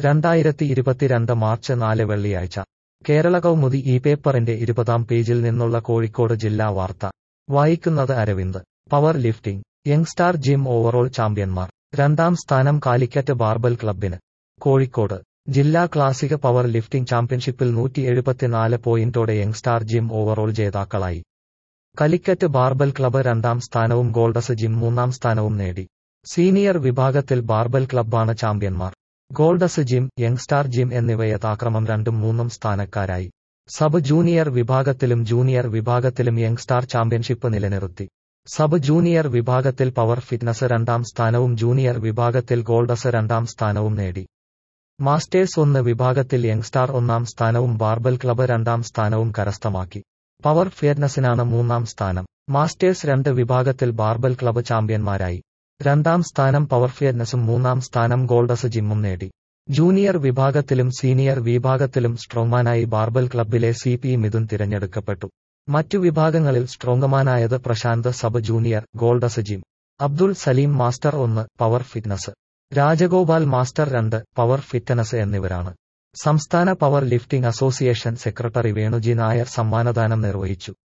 രണ്ടായിരത്തി ഇരുപത്തിരണ്ട് മാർച്ച് നാല് വെള്ളിയാഴ്ച കേരള കൗമുദി ഈ പേപ്പറിന്റെ ഇരുപതാം പേജിൽ നിന്നുള്ള കോഴിക്കോട് ജില്ലാ വാർത്ത വായിക്കുന്നത് Aravind power lifting Youngstar gym overall ചാമ്പ്യന്മാർ രണ്ടാം സ്ഥാനം കാലിക്കറ്റ് ബാർബൽ ക്ലബിന് കോഴിക്കോട് ജില്ലാ ക്ലാസിക പവർ ലിഫ്റ്റിംഗ് ചാമ്പ്യൻഷിപ്പിൽ നൂറ്റി എഴുപത്തിനാല് പോയിന്റോടെ യങ്സ്റ്റാർ ജിം ഓവറോൾ ജേതാക്കളായി കലിക്കറ്റ് ബാർബൽ ക്ലബ്ബ് രണ്ടാം സ്ഥാനവും ഗോൾഡസ് ജിം മൂന്നാം സ്ഥാനവും നേടി സീനിയർ വിഭാഗത്തിൽ ബാർബൽ ക്ലബ്ബാണ് ചാമ്പ്യന്മാർ ഗോൾഡസ് ജിം യങ്സ്റ്റാർ ജിം എന്നിവ യഥാക്രമം രണ്ടും മൂന്നും സ്ഥാനക്കാരായി സബ് ജൂനിയർ വിഭാഗത്തിലും ജൂനിയർ വിഭാഗത്തിലും യങ്സ്റ്റാർ ചാമ്പ്യൻഷിപ്പ് നിലനിർത്തി സബ് ജൂനിയർ വിഭാഗത്തിൽ പവർ ഫിറ്റ്നസ് രണ്ടാം സ്ഥാനവും ജൂനിയർ വിഭാഗത്തിൽ ഗോൾഡസ് രണ്ടാം സ്ഥാനവും നേടി മാസ്റ്റേഴ്സ് ഒന്ന് വിഭാഗത്തിൽ യങ്സ്റ്റാർ ഒന്നാം സ്ഥാനവും ബാർബൽ ക്ലബ്ബ് രണ്ടാം സ്ഥാനവും കരസ്ഥമാക്കി പവർ ഫിറ്റ്നസിനാണ് മൂന്നാം സ്ഥാനം മാസ്റ്റേഴ്സ് രണ്ട് വിഭാഗത്തിൽ ബാർബൽ ക്ലബ്ബ് ചാമ്പ്യന്മാരായി രണ്ടാം സ്ഥാനം പവർ ഫിറ്റ്നസും മൂന്നാം സ്ഥാനം ഗോൾഡസ് ജിമ്മും നേടി ജൂനിയർ വിഭാഗത്തിലും സീനിയർ വിഭാഗത്തിലും സ്ട്രോങ്മാനായി ബാർബൽ ക്ലബ്ബിലെ സി പി മിഥുൻ തിരഞ്ഞെടുക്കപ്പെട്ടു മറ്റു വിഭാഗങ്ങളിൽ സ്ട്രോങ്മാനായത് Prashanth sub junior Gold's gym Abdul Salim master ഒന്ന് പവർ ഫിറ്റ്നസ് രാജഗോപാൽ മാസ്റ്റർ രണ്ട് പവർ ഫിറ്റ്നസ് എന്നിവരാണ് സംസ്ഥാന power lifting association secretary Venuji Nair സമ്മാനദാനം നിർവഹിച്ചു